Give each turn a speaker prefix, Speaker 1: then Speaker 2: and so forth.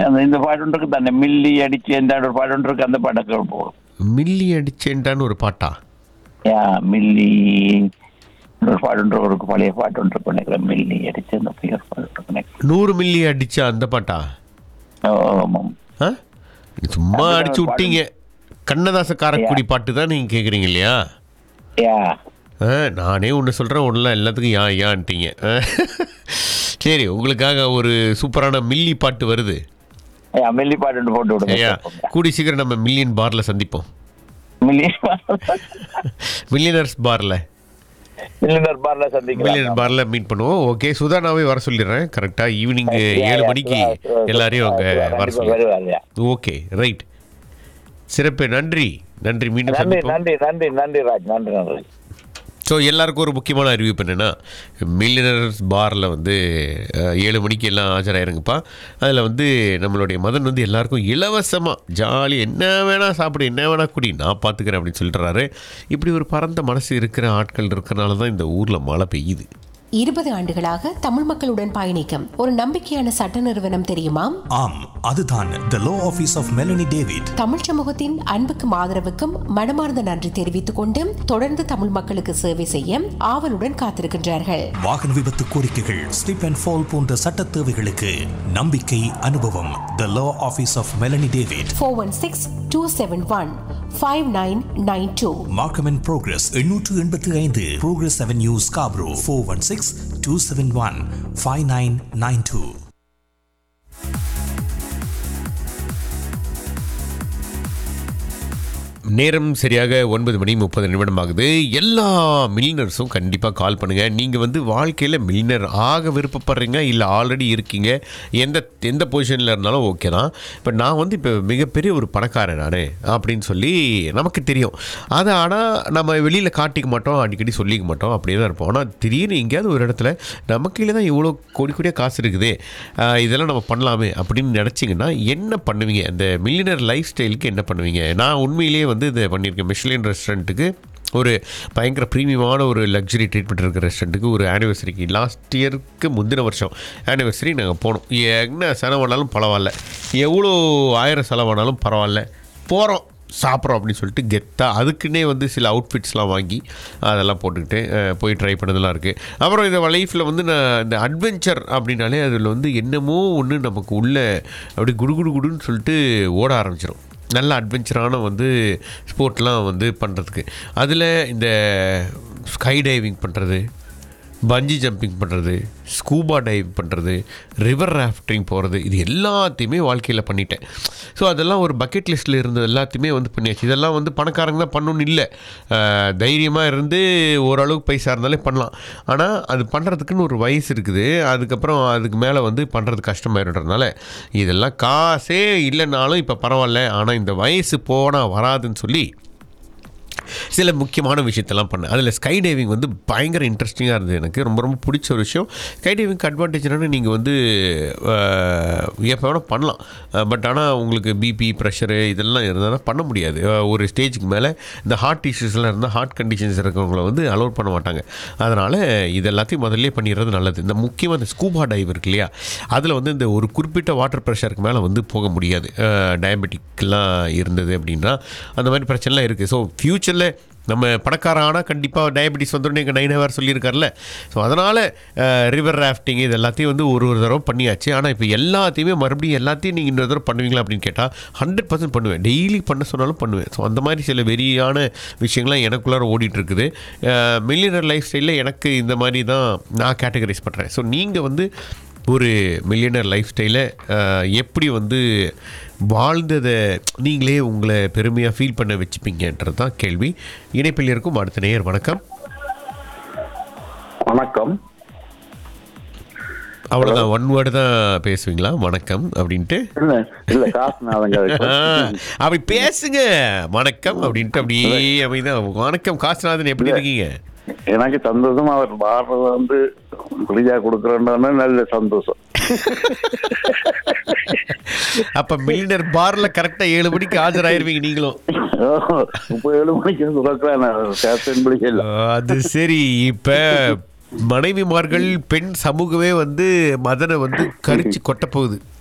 Speaker 1: அந்த இந்த பாட்டு இருக்கு தானே மில்லி அடிச்சு எந்த ஒரு பாட்டு இருக்கு அந்த பாட்டை போடும்
Speaker 2: மில்லி அடிச்சேன்டான்னு ஒரு பாட்டா
Speaker 1: யா மில்லி ஒரு பாட்டு ஒரு பழைய பாட்டு ஒன்று இருக்கு நினைக்கிறேன் மில்லி அடிச்சு அந்த பெயர் பாட்டு இருக்கு நினைக்கிறேன்.
Speaker 2: நூறு மில்லி அடிச்சா அந்த பாட்டா
Speaker 1: ஓ, ஆமாம்
Speaker 2: ஆ நீ சும்மா
Speaker 1: அதுதான்
Speaker 2: அடிச்சு
Speaker 1: ஒரு
Speaker 2: விட்டீங்க கண்ணதாச காரக்குடி பாட்டு தான் நீங்கள் கேட்குறீங்க இல்லையா
Speaker 1: யா
Speaker 2: ஆ நானே ஒன்று சொல்கிறேன் ஒன்றும் எல்லாத்துக்கும் யா யான்ட்டீங்க ஆ. சரி உங்களுக்காக ஒரு சூப்பரான மில்லி பாட்டு வருது
Speaker 1: யா மில்லி பாட்டு ஒன்று போட்டு
Speaker 2: ஐயா
Speaker 1: விடுங்க
Speaker 2: கூடி சீக்கிரம் நம்ம மில்லியன் பாரில் சந்திப்போம்
Speaker 1: மில்லி
Speaker 2: மில்லியனர்ஸ் பாரில்
Speaker 1: மில்லியனர் பார்ல சந்திக்கலாம்
Speaker 2: மில்லியன் பாரில் மீட் பண்ணுவோம் ஓகே சுதானாவே வர சொல்லிடுறேன் கரெக்டாக ஈவினிங்
Speaker 1: யா,
Speaker 2: ஏழு
Speaker 1: யா,
Speaker 2: மணிக்கு
Speaker 1: சுதா, சுதா,
Speaker 2: எல்லாரையும் அங்கே
Speaker 1: சுதா,
Speaker 2: வர
Speaker 1: கண்டிப்பா
Speaker 2: சொல்லி
Speaker 1: வருவார், யா.
Speaker 2: ஓகே ரைட் சிறப்பு நன்றி நன்றி மீண்டும்
Speaker 1: நன்றி
Speaker 2: சந்திப்போம்
Speaker 1: நன்றி நன்றி நன்றி ராஜ் நன்றி நன்றி
Speaker 2: ஸோ எல்லாருக்கும் ஒரு முக்கியமான அறிவிப்பு என்னென்னா மில்லியனர்ஸ் பாரில் வந்து அஹ், ஏழு மணிக்கு எல்லாம் ஆஜராயிருங்கப்பா அதில் வந்து நம்மளுடைய மதன் வந்து எல்லாருக்கும் இலவசமாக ஜாலி என்ன வேணால் சாப்பிடு என்ன வேணால் குடி நான் பார்த்துக்கிறேன் அப்படின்னு சொல்லிட்டுறாரு இப்படி ஒரு பரந்த மனசு இருக்கிற ஆட்கள் இருக்கிறனால தான் இந்த ஊரில் மழை பெய்யுது
Speaker 3: இருபது ஆண்டுகளாக தமிழ் மக்களுடன் பயணிக்கும் ஒரு நம்பிக்கையான சட்ட நிறுவனம் தெரியுமா
Speaker 4: ஆம் அதுதான் the law office of Melanie David
Speaker 3: Tamil சமூகத்தின் அன்புக்கும் ஆதரவுக்கும் மனமார்ந்த நன்றி தெரிவித்துக் கொண்டு தொடர்ந்து தமிழ் மக்களுக்கு சேவை செய்ய ஆவலுடன் காத்திருக்கின்றார்கள்
Speaker 4: வாகன விபத்து கோரிக்கைகள் ஸ்லிப் அண்ட் ஃபால் போன்ற சட்ட தேவைகளுக்கு நம்பிக்கை அனுபவம் the law office of Melanie David
Speaker 3: four one six two seven one five nine nine two
Speaker 4: Markham and Progress எண்ணூற்று எண்பத்தி ஐந்து Progress Avenue Scarborough four one six two seven one five nine nine two
Speaker 2: நேரம் சரியாக ஒன்பது மணி முப்பது நிமிடம் ஆகுது எல்லா மில்லினர்ஸும் கண்டிப்பாக கால் பண்ணுங்கள் நீங்கள் வந்து வாழ்க்கையில் மில்லினர் ஆக விருப்பப்படுறீங்க இல்லை ஆல்ரெடி இருக்கீங்க எந்த எந்த பொசிஷனில் இருந்தாலும் ஓகே தான் இப்போ நான் வந்து இப்போ மிகப்பெரிய ஒரு பணக்காரன் நான் அப்படின்னு சொல்லி நமக்கு தெரியும் அதை ஆனால் நம்ம வெளியில் காட்டிக்க மாட்டோம் அடிக்கடி சொல்லிக்க மாட்டோம் அப்படியே தான் இருப்போம் ஆனால் திடீர்னு எங்கேயாவது ஒரு இடத்துல நமக்கு தான் இவ்வளோ கோடி கோடியாக காசு இருக்குது ஆஹ் இதெல்லாம் நம்ம பண்ணலாமே அப்படின்னு நினச்சிங்கன்னா என்ன பண்ணுவீங்க அந்த மில்லியனர் லைஃப் ஸ்டைலுக்கு என்ன பண்ணுவீங்க நான் உண்மையிலேயே வந்து இதை பண்ணியிருக்கேன் மிஷ்லின் ரெஸ்டாரண்ட்டுக்கு ஒரு பயங்கர ப்ரீமியமான ஒரு லக்ஸரி ட்ரீட்மெண்ட் இருக்கிற ரெஸ்டாரண்ட்டுக்கு ஒரு ஆனிவர்சரிக்கு லாஸ்ட் இயருக்கு முந்தின வருஷம் ஆனிவர்சரி நாங்கள் போனோம் என்ன செலவானாலும் பரவாயில்ல எவ்வளோ ஆயிரம் செலவானாலும் பரவாயில்ல போகிறோம் சாப்பிட்றோம் அப்படின்னு சொல்லிட்டு கெத்தாக அதுக்குன்னே வந்து சில அவுட்ஃபிட்ஸ்லாம் வாங்கி அதெல்லாம் போட்டுக்கிட்டு அஹ், போய் ட்ரை பண்ணதெல்லாம் இருக்குது அப்புறம் இந்த லைஃப்பில் வந்து நான் இந்த அட்வென்ச்சர் அப்படின்னாலே அதில் வந்து என்னமோ ஒன்று நமக்கு உள்ள அப்படி குடு குடு குடுன்னு சொல்லிட்டு ஓட ஆரம்பிச்சிடும் நல்ல அட்வென்ச்சரான வந்து ஸ்போர்ட்லாம் வந்து பண்ணுறதுக்கு அதில் இந்த ஸ்கை டைவிங் பண்ணுறது பஞ்சி ஜம்பிங் பண்ணுறது ஸ்கூபா டைவ் பண்ணுறது ரிவர் ராஃப்டிங் போகிறது இது எல்லாத்தையுமே வாழ்க்கையில் பண்ணிட்டேன் ஸோ அதெல்லாம் ஒரு பக்கெட் லிஸ்ட்டில் இருந்தது எல்லாத்தையுமே வந்து பண்ணியாச்சு இதெல்லாம் வந்து பணக்காரங்க தான் பண்ணணும்னு இல்லை தைரியமாக இருந்து ஓரளவுக்கு பைசா இருந்தாலே பண்ணலாம் ஆனால் அது பண்ணுறதுக்குன்னு ஒரு வயசு இருக்குது அதுக்கப்புறம் அதுக்கு மேலே வந்து பண்ணுறது கஷ்டமாயிடுறதுனால இதெல்லாம் காசே இல்லைனாலும் இப்போ பரவாயில்ல ஆனால் இந்த வயசு போனால் வராதுன்னு சொல்லி சில முக்கியமான விஷயத்தெல்லாம் பண்ணேன் அதில் ஸ்கை டைவிங் வந்து பயங்கர இன்ட்ரெஸ்டிங்காக இருந்தது எனக்கு ரொம்ப ரொம்ப பிடிச்ச ஒரு விஷயம் ஸ்கை டைவிங்க்கு அட்வான்டேஜ் என்னென்னா நீங்கள் வந்து அஹ், எப்போ வேணால் பண்ணலாம் பட் ஆனால் உங்களுக்கு பிபி ப்ரெஷரு இதெல்லாம் இருந்தால் பண்ண முடியாது அஹ், ஒரு ஸ்டேஜுக்கு மேலே இந்த ஹார்ட் இஷ்யூஸ்லாம் இருந்தால் ஹார்ட் கண்டிஷன்ஸ் இருக்கிறவங்கள வந்து அலோட் பண்ண மாட்டாங்க அதனால் இது எல்லாத்தையும் முதல்ல பண்ணிடுறது நல்லது இந்த முக்கியமாக இந்த ஸ்கூபா டைவ் இருக்கு இல்லையா அதில் வந்து இந்த ஒரு குறிப்பிட்ட வாட்டர் ப்ரெஷருக்கு மேலே வந்து போக முடியாது டயபெட்டிக்லாம் இருந்தது அப்படின்னா அந்த மாதிரி பிரச்சனைலாம் இருக்குது ஸோ ஃப்யூச்சரில் நம்ம பணக்கார ஆனால் கண்டிப்பாக டயபெட்டிஸ் வந்துடும் எங்கள் நைன் ஹவர் சொல்லியிருக்காருல்ல ஸோ அதனால் ரிவர் ராஃப்டிங் இது எல்லாத்தையும் வந்து ஒரு ஒரு தடவை பண்ணியாச்சு ஆனால் இப்போ எல்லாத்தையுமே மறுபடியும் எல்லாத்தையும் நீங்கள் இன்னொரு தடவை பண்ணுவீங்களா அப்படின்னு கேட்டால் ஹண்ட்ரட் பர்சன்ட் பண்ணுவேன் டெய்லி பண்ண சொன்னாலும் பண்ணுவேன் ஸோ அந்த மாதிரி சில வெறியான விஷயங்கள்லாம் எனக்குள்ளார ஓடிட்டு இருக்குது மில்லியனர் லைஃப் ஸ்டைலில் எனக்கு இந்த மாதிரி தான் நான் கேட்டகரைஸ் பண்ணுறேன் ஸோ நீங்கள் வந்து ஒரு மில்லியனர் லைஃப் ஸ்டைலை எப்படி வந்து வாழ்ந்ததை நீங்களே உங்களை பெருமையாக ஃபீல் பண்ண வச்சுப்பீங்கன்றது தான் கேள்வி இணைப்பில் இருக்கும் அடுத்த நேயர் வணக்கம்
Speaker 1: வணக்கம்
Speaker 2: அவ்வளோதான் ஒன் வேர்டு தான் பேசுவீங்களா வணக்கம் அப்படின்ட்டு
Speaker 1: இல்ல இல்ல காசுனாலங்க
Speaker 2: ஆ, அப்படி பேசுங்க வணக்கம் அப்படின்ட்டு அப்படியே அமைதான் வணக்கம் காசுநாதன் எப்படி இருக்கீங்க
Speaker 1: எனக்கு சந்தோஷம் அவர் பாடுறது வந்து ஃப்ரீயா கொடுக்குறேன்னு நல்ல சந்தோஷம்
Speaker 2: அப்போ மில்லியனர் பாரில் கரெக்டாக ஏழு மணிக்கு ஆஜராயிருவீங்க நீங்களும்
Speaker 1: இப்போ ஏழு மணிக்கு சுரக்கிறேன் கேப்டன் பிடிக்கல
Speaker 2: அது சரி இப்ப மனைவிமார்கள் பெண் சமூகமே வந்து மதனை வந்து கரிச்சு கொட்ட போகுது